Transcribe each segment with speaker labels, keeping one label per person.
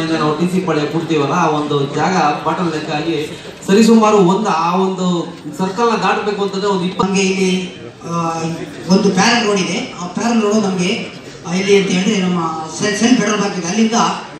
Speaker 1: ಚುನಾವಣೆಯಿಂದ ನಾವು T C ಪಾಳ್ಯ ಕೊಡ್ತೀವಲ್ಲ ಆ ಒಂದು ಜಾಗ ಬಾಟಲ್ ಲೆಕ್ಕ ಆಗಿ ಸರಿಸುಮಾರು ಒಂದು ಆ ಒಂದು ಸರ್ಕಲ್ನ ದಾಟಬೇಕು ಅಂತಂದ್ರೆ ಒಂದು ಇಪ್ಪ
Speaker 2: ನಮಗೆ ಇಲ್ಲಿ ಆ, ಒಂದು ಪ್ಯಾರಲ್ ರೋಡ್ ಇದೆ ಆ ಪ್ಯಾರಲ್ ರೋಡ್ ನಮಗೆ ಇಲ್ಲಿ ಅಂತ ಹೇಳಿದ್ರೆ ನಮ್ಮ ಸೆಂಟ್ ಫೆಡರಲ್ ಬ್ಯಾಂಕ್ ಇದೆ ಅಲ್ಲಿಂದ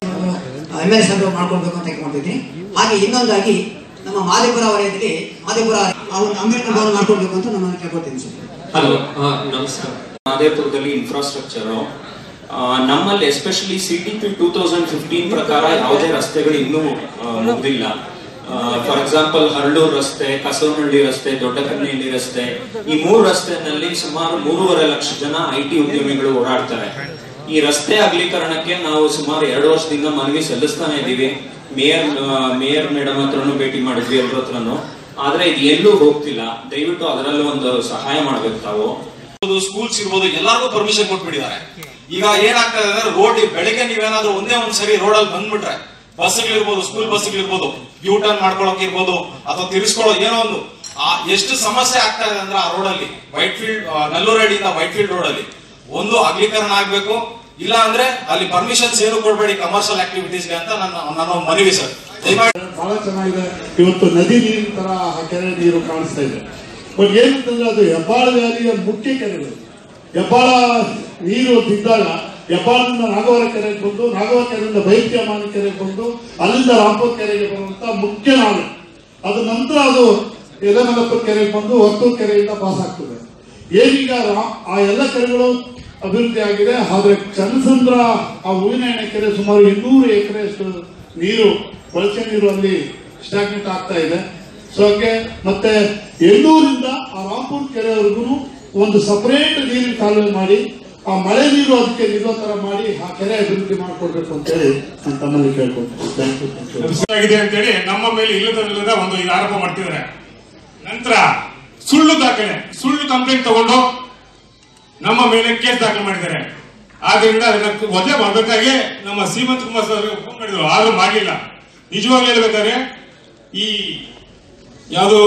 Speaker 2: ಎಮ್ ಎಲ್ ಸಭೆ ಮಾಡ್ಕೊಳ್ಬೇಕು ಅಂತ ಮಾಡ್ತಿದ್ವಿ ಹಾಗೆ ಇನ್ನೊಂದಾಗಿ ನಮ್ಮ ಮಾದೇಪುರ ವಲಯದಲ್ಲಿ ಮಾದೇಪುರ ಆ ಒಂದು ಅಂಬೇಡ್ಕರ್ ಭವನ ಮಾಡ್ಕೊಳ್ಬೇಕು ಅಂತ ನಾನು ಕೇಳ್ಕೊಳ್ತೀನಿ ಸರ್
Speaker 3: ಹಲೋ ನಮಸ್ಕಾರ ಮಾದೇಪುರದಲ್ಲಿ ಇನ್ಫ್ರಾಸ್ಟ್ರಕ್ಚರ್ ನಮ್ಮಲ್ಲಿ especially C T P two thousand fifteen ಪ್ರಕಾರ ಯಾವುದೇ ರಸ್ತೆಗಳು ಇನ್ನೂ ಆ, ಮುಗ್ದಿಲ್ಲ ಫಾರ್ ಎಕ್ಸಾಂಪಲ್ ಹರಳೂರು ರಸ್ತೆ ಕಸವನಹಳ್ಳಿ ರಸ್ತೆ ದೊಡ್ಡಕನ್ನಹಳ್ಳಿ ರಸ್ತೆ ಈ ಮೂರು ರಸ್ತೆನಲ್ಲಿ ಸುಮಾರು ಮೂರುವರೆ ಲಕ್ಷ ಜನ ಐ ಟಿ ಉದ್ಯಮಿಗಳು ಓಡಾಡ್ತಾರೆ ಈ ರಸ್ತೆ ಅಗಲೀಕರಣಕ್ಕೆ ನಾವು ಸುಮಾರು ಎರಡು ವರ್ಷದಿಂದ ಮನವಿ ಸಲ್ಲಿಸ್ತಾನೆ ಇದ್ದೀವಿ ಮೇಯರ್ ಮೇಯರ್ ಮೇಡಮ್ ಹತ್ರನೂ ಭೇಟಿ ಮಾಡಿದ್ವಿ ಎಲ್ಲರ ಹತ್ರನೂ ಆದ್ರೆ ಇದು ಎಲ್ಲೂ ಹೋಗ್ತಿಲ್ಲ ದಯವಿಟ್ಟು ಅದರಲ್ಲೂ ಒಂದು ಸಹಾಯ ಮಾಡ್ಬೇಕು ತಾವು
Speaker 4: ಸ್ಕೂಲ್ಸ್ ಇರ್ಬೋದು ಎಲ್ಲರಿಗೂ ಪರ್ಮಿಷನ್ ಕೊಟ್ಬಿಟ್ಟಿದ್ದಾರೆ ಈಗ ಏನಾಗ್ತಾ ಇದೆ ಅಂದ್ರೆ ರೋಡ್ ಬೆಳಿಗ್ಗೆ ನೀವೇನಾದ್ರೂ ಒಂದೇ ಒಂದ್ ಸರಿ ರೋಡ್ ಅಲ್ಲಿ ಬಂದ್ಬಿಟ್ರೆ ಬಸ್ಗಳಿರ್ಬೋದು ಸ್ಕೂಲ್ ಬಸ್ಗಳಿರ್ಬೋದು ಯೂ ಟರ್ನ್ ಮಾಡ್ಕೊಳಕ್ ಇರ್ಬೋದು ಅಥವಾ ತಿರ್ಸ್ಕೊಳ್ಳೋ ಏನೋ ಒಂದು ಆ ಎಷ್ಟು ಸಮಸ್ಯೆ ಆಗ್ತಾ ಇದೆ ಅಂದ್ರೆ ಆ ರೋಡ್ ಅಲ್ಲಿ ವೈಟ್ ಫೀಲ್ಡ್ ನಲ್ಲೂರಡಿಯಿಂದ ವೈಟ್ ಫೀಲ್ಡ್ ರೋಡ್ ಅಲ್ಲಿ ಒಂದು ಅಗಲೀಕರಣ ಆಗ್ಬೇಕು ಇಲ್ಲ ಅಂದ್ರೆ ಅಲ್ಲಿ ಪರ್ಮಿಷನ್ಸ್ ಏನು ಕೊಡಬೇಡಿ ಕಮರ್ಷಿಯಲ್ ಆಕ್ಟಿವಿಟೀಸ್ಗೆ ಅಂತ ನನ್ನ ನನ್ನ ಒಂದು ಮನವಿ ಸರ್ ದಯಮಾಡಿ
Speaker 5: ಬಹಳ ಚೆನ್ನಾಗಿದೆ ಇವತ್ತು ನದಿ ನೀರಿನ ತರ ಆ ಕೆರೆ ನೀರು ಕಾಣಿಸ್ತಾ ಇದೆ ಬಟ್ ಏನಂತಂದ್ರೆ ಅದು ಹೆಬ್ಬಾಳ ವ್ಯಾಲಿಯ ಮುಖ್ಯ ಕೆರೆಗಳು ಹೆಬ್ಬಾಳ ನೀರು ಬಿದ್ದಾಗ ಹೆಬ್ಬಾಳದಿಂದ ನಾಗವರ ಕೆರೆಗೆ ಬಂದು ನಾಗವರ ಕೆರೆಯಿಂದ ಬೈತ್ಯಮಾನ ಕೆರೆಗೆ ಬಂದು ಅಲ್ಲಿಂದ ರಾಮಪುರ ಕೆರೆಗೆ ಬರುವಂತ ಮುಖ್ಯ ನಾಲೆ ಅದ ನಂತರ ಅದು ಎಲೆಮಲಪುರ ಕೆರೆಗೆ ಬಂದು ವರ್ತೂರು ಕೆರೆಯಿಂದ ಪಾಸ್ ಆಗ್ತದೆ ಏನೀಗ ರಾ- ಆ ಎಲ್ಲ ಕೆರೆಗಳು ಅಭಿವೃದ್ಧಿ ಆಗಿದೆ ಆದ್ರೆ ಚನ್ನಸಂದ್ರ ಆ ಹೂವಿನ ಎಣ್ಣೆ ಕೆರೆ ಸುಮಾರು ಇನ್ನೂರು ಎಕರೆಯಷ್ಟು ನೀರು ಕೊಳಚೆ ನೀರು ಅಲ್ಲಿ ಸ್ಟಾಗ್ನೆಟ್ ಆಗ್ತಾ ಇದೆ ಸೊ ಹಾಗೆ ಮತ್ತೆ ಎಣ್ಣೂರಿಂದ ಆ ರಾಂಪುರ್ ಕೆರೆವರೆಗೂ ಒಂದು ಸಪರೇಟ್ ನೀರಿನ ಕಾಲುವೆ ಮಾಡಿ ಆ ಮಳೆ ನೀರು ಅದಕ್ಕೆ ನಿಲ್ಲೋ ತರ ಮಾಡಿ ಆ ಕೆರೆ ಅಭಿವೃದ್ಧಿ ಮಾಡಿಕೊಡ್ಬೇಕು ಅಂತೇಳಿ ನಾನು ತಮ್ಮಲ್ಲಿ ಕೇಳ್ಕೊಳ್ತೀನಿ ಥ್ಯಾಂಕ್ ಯು ಥ್ಯಾಂಕ್ ಯು
Speaker 6: ಆಗಿದೆ ಅಂತೇಳಿ ನಮ್ಮ ಮೇಲೆ ಇಲ್ಲದಲ್ಲದ ಒಂದು ಇದು ಆರೋಪ ಮಾಡ್ತಿದ್ದಾರೆ ನಂತರ ಸುಳ್ಳು ದಾಖಲೆ ಸುಳ್ಳು ಕಂಪ್ಲೇಂಟ್ ತಗೊಂಡು ನಮ್ಮ ಮೇಲೆ ಕೇಸ್ ದಾಖಲು ಮಾಡಿದ್ದಾರೆ ಆದ್ರಿಂದ ಅದನ್ನ ವಜೆ ಮಾಡ್ಬೇಕಾಗಿ ನಮ್ಮ ಸೀಮಂತ್ ಕುಮಾರ್ ಸರ್ ಫೋನ್ ಮಾಡಿದ್ರು ಆದ್ರೂ ಮಾಡಲಿಲ್ಲ ನಿಜವಾಗ್ಲೂ ಹೇಳ್ಬೇಕಾದ್ರೆ ಈ ಯಾವುದು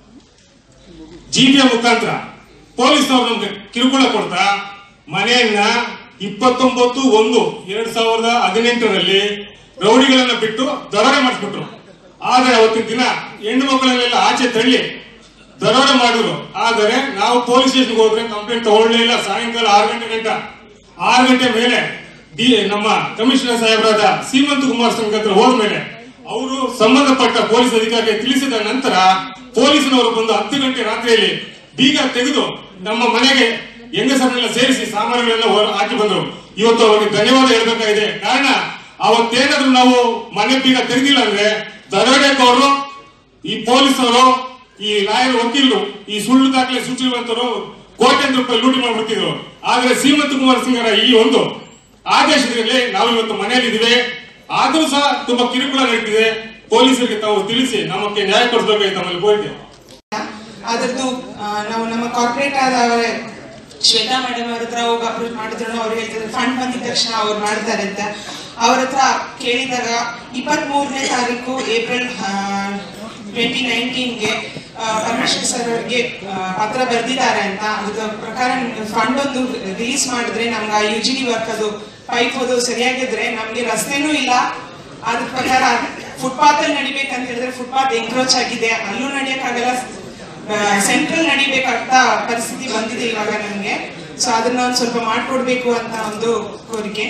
Speaker 6: ಜಿಪಿಎ ಮುಖಾಂತರ ಪೊಲೀಸ್ನವ್ರು ನಮ್ಗೆ ಕಿರುಕುಳ ಕೊಡ್ತಾ ಮನೆಯನ್ನ ಇಪ್ಪತ್ತೊಂಬತ್ತು ಒಂದು ಎರಡ್ ಸಾವಿರದ ಹದಿನೆಂಟರಲ್ಲಿ ರೌಡಿಗಳನ್ನ ಬಿಟ್ಟು ದರೋಡೆ ಮಾಡಿಸ್ಬಿಟ್ರು ಆದ್ರೆ ಅವತ್ತಿನ ದಿನ ಹೆಣ್ಣು ಮಕ್ಕಳನ್ನೆಲ್ಲ ಆಚೆ ತಳ್ಳಿ ದರೋಡೆ ಮಾಡಿದ್ರು ಆದರೆ ನಾವು ಪೊಲೀಸ್ ಸ್ಟೇಷನ್ಗೆ ಹೋದ್ರೆ ಕಂಪ್ಲೇಂಟ್ ತಗೊಳ್ಳೇ ಇಲ್ಲ ಸಾಯಂಕಾಲ ಆರು ಗಂಟೆ ಗಂಟ ಆರು ಗಂಟೆ ಮೇಲೆ ಡಿ ನಮ್ಮ ಕಮಿಷನರ್ ಸಾಹೇಬರಾದ ಸೀಮಂತ್ ಕುಮಾರ್ ಸಂಘ ಹತ್ರ ಹೋದ್ಮೇಲೆ ಅವರು ಸಂಬಂಧಪಟ್ಟ ಪೊಲೀಸ್ ಅಧಿಕಾರಿಗೆ ತಿಳಿಸಿದ ನಂತರ ಪೊಲೀಸನವರು ಬಂದು ಹತ್ತು ಗಂಟೆ ರಾತ್ರಿಯಲ್ಲಿ ಬೀಗ ತೆಗೆದು ನಮ್ಮ ಮನೆಗೆ ಹೆಂಗಸರನ್ನೆಲ್ಲ ಸೇರಿಸಿ ಸಾಮಾನುಗಳೆಲ್ಲ ಹೊರ- ಹಾಕಿ ಬಂದರು ಇವತ್ತು ಅವರಿಗೆ ಧನ್ಯವಾದ ಹೇಳ್ಬೇಕಾಗಿದೆ ಕಾರಣ ಅವತ್ತೇನಾದ್ರೂ ನಾವು ಮನೆ ಬೀಗ ತೆಗೆದಿಲ್ಲ ಅಂದ್ರೆ ದರೋಡೆಕೋರು ಈ ಪೊಲೀಸರು ಈ ಲಾಯರ್ ವಕೀಲರು ಈ ಸುಳ್ಳು ದಾಖಲೆ ಸೂಚಿರುವಂತರು ಕೋಟ್ಯಾಂತರ ರೂಪಾಯಿ ಲೂಟಿ ಮಾಡ್ಬಿಡ್ತಿದ್ರು ಆದ್ರೆ ಶ್ರೀಮಂತ ಕುಮಾರ್ ಸಿಂಗರ ಈ ಒಂದು ಆದೇಶದಲ್ಲಿ ನಾವು ಇವತ್ತು ಮನೆಯಲ್ಲಿ ಇದ್ದೀವಿ ಆದ್ರೂ ಸಹ ತುಂಬಾ ಕಿರುಕುಳ ನಡೀತಿದೆ ಪೊಲೀಸರಿಗೆ ತಾವು ತಿಳಿಸಿ ನಮಗೆ ನ್ಯಾಯ ಕೊಡಿಸಬೇಕಾಗಿ ತಮ್ಮಲ್ಲಿ ಕೋರಿಕೆ
Speaker 7: ಅದರದ್ದು ನಾವು ನಮ್ಮ ಕಾರ್ಪೊರೇಟ್ ಆದ ಶ್ವೇತಾ ಮೇಡಮ್ ಅವ್ರ ಹತ್ರ ಹೋಗಿ ಅಪ್ರೋಚ್ ಮಾಡಿದ್ರು ಅವ್ರು ಹೇಳ್ತಿದ್ರು ಫಂಡ್ ಬಂದಿದ ತಕ್ಷಣ ಅವ್ರು ಮಾಡ್ತಾರೆ ಅಂತ ಅವ್ರ ಹತ್ರ ಕೇಳಿದಾಗ ಇಪ್ಪತ್ತ್ ಮೂರನೇ ತಾರೀಕು ಏಪ್ರಿಲ್ ಟ್ವೆಂಟಿ ನೈನ್ಟೀನ್ಗೆ ಪರಮೇಶ್ವರ್ ಸರ್ ಅವ್ರಿಗೆ ಆ, ಪತ್ರ ಬರೆದಿದ್ದಾರೆ ಅಂತ ಅದ್ರ ಪ್ರಕಾರ ಫಂಡ್ ಒಂದು ರಿಲೀಸ್ ಮಾಡಿದ್ರೆ ನಮ್ಗೆ ಆ ಯು ಜಿ ಡಿ ವರ್ಕ್ ಅದು ಪೈಪ್ ಅದು ಸರಿಯಾಗಿದ್ರೆ ನಮ್ಗೆ ರಸ್ತೆನೂ ಇಲ್ಲ ಅದ್ರ ಪ್ರಕಾರ ಫುಟ್ಪಾತ್ ಅಲ್ಲಿ ನಡಿಬೇಕಂತ ಹೇಳಿದ್ರೆ ಫುಟ್ಪಾತ್ ಎಂಕ್ರೋಚ್ ಆಗಿದೆ ಅಲ್ಲೂ ನಡಿಯಕ್ಕಾಗಲ್ಲ ಸೆಂಟ್ರಲ್ ನಡಿಬೇಕಾಗ್ತ ಪರಿಸ್ಥಿತಿ ಬಂದಿದೆ ಇವಾಗ ನಮ್ಗೆ ಸೊ ಅದನ್ನ ಒಂದ್ ಸ್ವಲ್ಪ ಮಾಡ್ಕೊಡ್ಬೇಕು ಅಂತ ಒಂದು ಕೋರಿಕೆ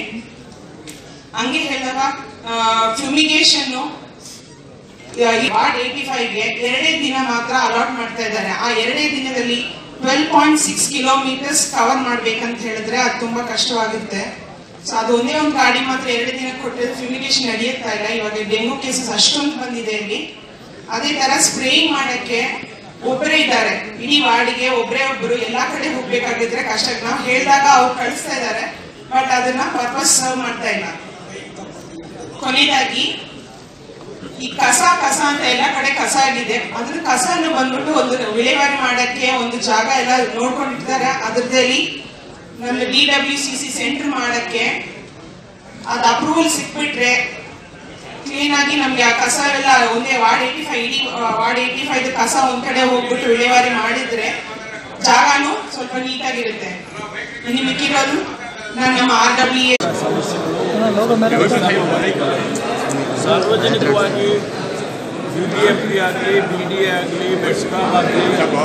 Speaker 7: ಹಂಗೆ ಹೇಳಿದಾಗ ಫ್ಯೂಮಿಗೇಷನ್ ವಾರ್ಡ್ ಏಟಿ ಫೈವ್ಗೆ ಎರಡೇ ದಿನ ಮಾತ್ರ ಅಲಾಟ್ ಮಾಡ್ತಾ ಇದ್ದಾರೆ ಆ ಎರಡೇ ದಿನದಲ್ಲಿ twelve point six kilometres cover ಮಾಡ್ಬೇಕಂತ ಹೇಳಿದ್ರೆ ಅದು ತುಂಬಾ ಕಷ್ಟವಾಗುತ್ತೆ ಸೊ ಅದು ಒಂದೇ ಒಂದು ಗಾಡಿ ಮಾತ್ರ ಎರಡು ದಿನ ಕೊಟ್ಟಿದ್ರೆ ಫ್ಯೂಮಿಗೇಷನ್ ನಡೆಯುತ್ತಾ ಇಲ್ಲ ಇವಾಗ ಡೆಂಗು ಕೇಸಸ್ ಅಷ್ಟೊಂದು ಬಂದಿದೆ ಇಲ್ಲಿ ಅದೇ ತರ ಸ್ಪ್ರೇಯಿಂಗ್ ಮಾಡಕ್ಕೆ ಒಬ್ಬರೇ ಇದ್ದಾರೆ ಇಡೀ ವಾರ್ಡಿಗೆ ಒಬ್ಬರೇ ಒಬ್ರು ಎಲ್ಲಾ ಕಡೆ ಹೋಗ್ಬೇಕಾಗಿದ್ರೆ ಕಷ್ಟ ನಾವು ಹೇಳಿದಾಗ ಅವ್ರು ಕಳಿಸ್ತಾ ಇದ್ದಾರೆ ಬಟ್ ಅದನ್ನ ಪರ್ಪಸ್ ಸರ್ವ್ ಮಾಡ್ತಾ ಇಲ್ಲ ಕೊನೆಯದಾಗಿ ಈ ಕಸ ಕಸ ಅಂತ ಎಲ್ಲ ಕಡೆ ಕಸ ಆಗಿದೆ ಅದ್ರ ಕಸನ ಬಂದ್ಬಿಟ್ಟು ಒಂದು ವಿಲೇವಾರಿ ಮಾಡಕ್ಕೆ ಒಂದು ಜಾಗ ಎಲ್ಲ ನೋಡ್ಕೊಂಡಿರ್ತಾರೆ ಅದ್ರದಲ್ಲಿ ನಮ್ಮ D W C C centre ಮಾಡಕ್ಕೆ ಅದ್ ಅಪ್ರೂವಲ್ ಸಿಕ್ಬಿಟ್ರೆ ಕ್ಲೀನ್ ಆಗಿ ನಮ್ಗೆ ಆ ಕಸ ಎಲ್ಲ ಒಂದೇ ವಾರ್ಡ್ ಏಟಿ ಫೈವ್ ಇಡೀ ವಾರ್ಡ್ ಏಟಿ ಫೈವ್ ಕಸ ಒಂದ್ ಕಡೆ ಹೋಗ್ಬಿಟ್ಟು ವಿಲೇವಾರಿ ಮಾಡಿದ್ರೆ ಜಾಗನೂ ಸ್ವಲ್ಪ ನೀಟಾಗಿರುತ್ತೆ ಇನ್ನು ಮಿಕ್ಕಿರೋದು ನಾನು ನಮ್ಮ ಆರ್ ಡಬ್ಲ್ಯೂ
Speaker 8: ಸಾರ್ವಜನಿಕವಾಗಿ ಬಿ ಬಿ ಎಂ ಪಿ ಆಗಲಿ ಬಿ ಡಿ ಎ ಆಗಲಿ ಬೆಸ್ಕಾಂ ಆಗಲಿ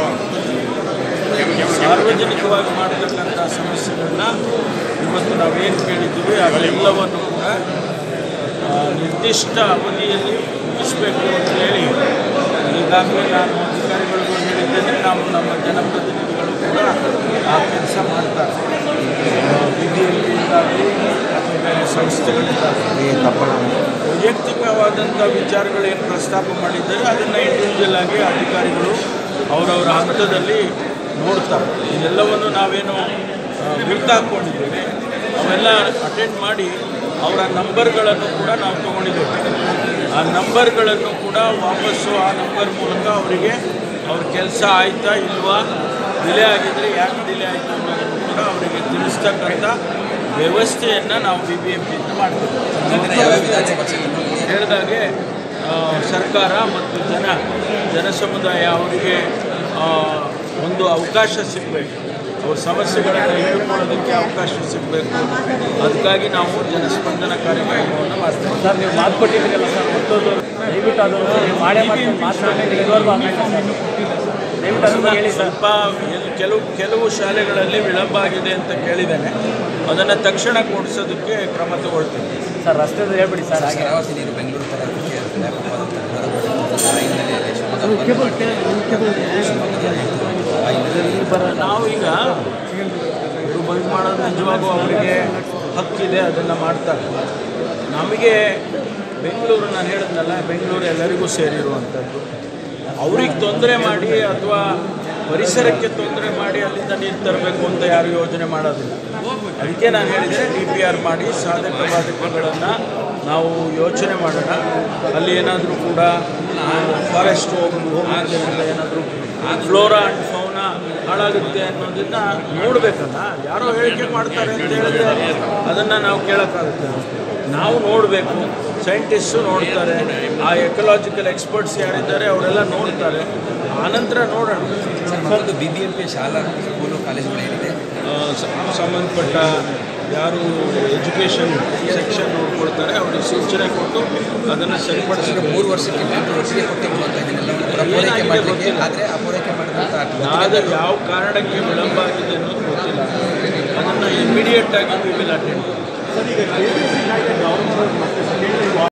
Speaker 8: ಸಾರ್ವಜನಿಕವಾಗಿ ಮಾಡತಕ್ಕಂಥ ಸಮಸ್ಯೆಗಳನ್ನ ಇವತ್ತು ನಾವೇನು ಕೇಳಿದ್ದೀವಿ ಅವೆಲ್ಲವನ್ನು ಕೂಡ ಆ, ನಿರ್ದಿಷ್ಟ ಅವಧಿಯಲ್ಲಿ ಮುಗಿಸಬೇಕು ಅಂತ ಹೇಳಿ ಈಗಾಗಲೇ ನಾನು ಅಧಿಕಾರಿಗಳಿಗೂ ಹೇಳಿದ್ದೇನೆ ನಾವು ನಮ್ಮ ಜನಪ್ರತಿನಿಧಿಗಳು ಕೂಡ ಆ ಕೆಲಸ ಮಾಡ್ತಾರೆ ಬಿ ಬಿ ಎಂ ಪಿಯಿಂದಾಗಲಿ ಅಥವಾ ಬೇರೆ ಸಂಸ್ಥೆಗಳಿಂದಾಗಲಿ ವೈಯಕ್ತಿಕವಾದಂಥ ವಿಚಾರಗಳೇನು ಪ್ರಸ್ತಾಪ ಮಾಡಿದ್ದಾರೆ ಅದನ್ನು ಇಂಡಿವಿಜುವಲ್ ಆಗಿ ಅಧಿಕಾರಿಗಳು ಅವರವರ ಹಂತದಲ್ಲಿ ನೋಡ್ತಾರೆ ಇದೆಲ್ಲವನ್ನು ನಾವೇನು ಗುರ್ತಾಕೊಂಡಿದ್ದೇವೆ ಅವೆಲ್ಲ ಅಟೆಂಡ್ ಮಾಡಿ ಅವರ ನಂಬರ್ಗಳನ್ನು ಕೂಡ ನಾವು ತಗೊಂಡಿದ್ದೇವೆ ಆ ನಂಬರ್ಗಳನ್ನು ಕೂಡ ವಾಪಸ್ಸು ಆ ನಂಬರ್ ಮೂಲಕ ಅವರಿಗೆ ಅವ್ರ ಕೆಲಸ ಆಯ್ತಾ ಇಲ್ವಾ ಡಿಲೇ ಆಗಿದ್ರೆ ಯಾಕೆ ಡಿಲೇ ಆಯಿತು ಅನ್ನೋದನ್ನು ಕೂಡ ಅವರಿಗೆ ತಿಳಿಸ್ತಕ್ಕಂಥ ವ್ಯವಸ್ಥೆಯನ್ನು ನಾವು ಬಿ ಬಿ ಎಂ ಪಿಯಿಂದ ಮಾಡ್ತೇವೆ ಹೇಳಿದಾಗೆ ಆ, ಸರ್ಕಾರ ಮತ್ತು ಜನ ಜನ ಸಮುದಾಯ ಅವರಿಗೆ ಆ, ಒಂದು ಅವಕಾಶ ಸಿಗಬೇಕು ಅವ್ರ ಸಮಸ್ಯೆಗಳನ್ನು ಹೇಳ್ಕೊಳ್ಳೋದಕ್ಕೆ ಅವಕಾಶ ಸಿಗಬೇಕು ಅದಕ್ಕಾಗಿ ನಾವು ಜನಸ್ಪಂದನ ಕಾರ್ಯಕ್ರಮವನ್ನು ಮಾಡ್ತೇವೆ
Speaker 9: ಸರ್ ನೀವು ಮಾತು ಕೊಟ್ಟಿದ್ದೀರಲ್ಲ ಸರ್ ಮತ್ತೊಂದು ದಯವಿಟ್ಟು ಅದನ್ನು ನೀವು ಮಾಡೇ ಮಾಡ್ತೀನಿ ಮಾತನಾಡಿ ಇದುವರೆಗೂ ಆಗಲ್ಲ ಸರ್ ದಯವಿಟ್ಟು ಅದನ್ನು ಹೇಳಿ ಸರ್
Speaker 8: ಸ್ವಲ್ಪ ಎಲ್- ಕೆಲವು ಕೆಲವು ಶಾಲೆಗಳಲ್ಲಿ ವಿಳಂಬ ಆಗಿದೆ ಅಂತ ಕೇಳಿದ್ದೇನೆ ಅದನ್ನು ತಕ್ಷಣ ಕೊಡಿಸೋದಕ್ಕೆ ಕ್ರಮ ತಗೊಳ್ತೀನಿ
Speaker 9: ಸರ್ ರಸ್ತೆದು ಹೇಳ್ಬಿಡಿ ಸರ್ ಹಾಗೆ
Speaker 10: ಶರಾವತಿ ನೀರು ಬೆಂಗಳೂರು ತರ ಇದಕ್ಕೆ ಇರುತ್ತೆ. ವ್ಯಾಪಕವಾದಂತಹ ಆ ಹಿನ್ನೆಲೆಯಲ್ಲಿ ಶಿವಮೊಗ್ಗ ಆ ಹಿನ್ನೆಲೆಯಲ್ಲಿ
Speaker 8: ನಾವು ಈಗ ಇವರು ಬಂದ್ ಮಾಡೋದು ನಿಜವಾಗೂ ಅವರಿಗೆ ಹಕ್ಕಿದೆ ಅದನ್ನು ಮಾಡ್ತಾರೆ ನಮಗೆ ಬೆಂಗಳೂರು ನಾನು ಹೇಳಿದ್ನಲ್ಲ ಬೆಂಗಳೂರು ಎಲ್ಲರಿಗೂ ಸೇರಿರುವಂಥದ್ದು ಅವ್ರಿಗೆ ತೊಂದರೆ ಮಾಡಿ ಅಥವಾ ಪರಿಸರಕ್ಕೆ ತೊಂದರೆ ಮಾಡಿ ಅಲ್ಲಿಂದ ನೀರು ತರಬೇಕು ಅಂತ ಯಾರು ಯೋಜನೆ ಮಾಡೋದಿಲ್ಲ ಅದಕ್ಕೆ ನಾನು ಹೇಳಿದರೆ ಡಿ ಪಿ ಆರ್ ಮಾಡಿ ಸಾಧಕ ಬಾಧಕಗಳನ್ನು ನಾವು ಯೋಚನೆ ಮಾಡೋಣ ಅಲ್ಲಿ ಏನಾದರೂ ಕೂಡ ಫಾರೆಸ್ಟ್ ಹೋಗಿ ಹೋಗೋದ್ರಿಂದ ಏನಾದರೂ ಫ್ಲೋರಾ ಆ್ಯಂಡ್ ಫೌನಾ ಹಾಳಾಗುತ್ತೆ ಅನ್ನೋದನ್ನ ನೋಡಬೇಕಲ್ಲ ಯಾರೋ ಹೇಳಿಕೆ ಮಾಡ್ತಾರೆ ಅಂತ ಹೇಳಿದ್ರೆ ಅದನ್ನು ನಾವು ಕೇಳೋಕ್ಕಾಗುತ್ತೆ ನಾವು ನೋಡಬೇಕು ಸೈಂಟಿಸ್ಟು ನೋಡ್ತಾರೆ ಆ ಎಕಲಾಜಿಕಲ್ ಎಕ್ಸ್ಪರ್ಟ್ಸ್ ಯಾರಿದ್ದಾರೆ ಅವರೆಲ್ಲ ನೋಡ್ತಾರೆ ಆನಂತರ ನೋಡೋಣ
Speaker 10: ಮತ್ತೊಂದು ಬಿ ಬಿ ಎಂ ಪಿ ಶಾಲಾ ಸ್ಕೂಲು ಕಾಲೇಜುಗಳೇನಿದೆ
Speaker 8: ಆ, ಸ- ಸಂಬಂಧಪಟ್ಟ ಯಾರು ಎಜುಕೇಷನ್ ಸೆಕ್ಷನ್ ನೋಡ್ಕೊಳ್ತಾರೆ ಅವರಿಗೆ ಸೂಚನೆ ಕೊಟ್ಟು ಅದನ್ನು ಸರಿಪಡಿಸಬೇಕು
Speaker 10: ಮೂರು ವರ್ಷಕ್ಕೆ ನಾಲ್ಕು ವರ್ಷಕ್ಕೆ ಕೊಟ್ಟಿದ್ದು ಅಂತ ಇದನ್ನೆಲ್ಲವನ್ನು ಕೂಡ ಪೂರೈಕೆ ಮಾಡಲಿಕ್ಕೆ ಆದರೆ ಆ ಪೂರೈಕೆ ಮಾಡಿದಂಥ
Speaker 8: ಯಾವ್ದು ಯಾವ ಕಾರಣಕ್ಕೆ ವಿಳಂಬ ಆಗಿದೆ ಅನ್ನೋದು ಗೊತ್ತಿಲ್ಲ ಅದನ್ನು ಇಮಿಡಿಯೇಟ್ ಆಗಿ ವಿ ವಿಲ್ ಅಟೆಂಡ್
Speaker 9: ಸರ್ ಈಗ ಕೆ ಡಿ ಸಿ ಮತ್ತೆ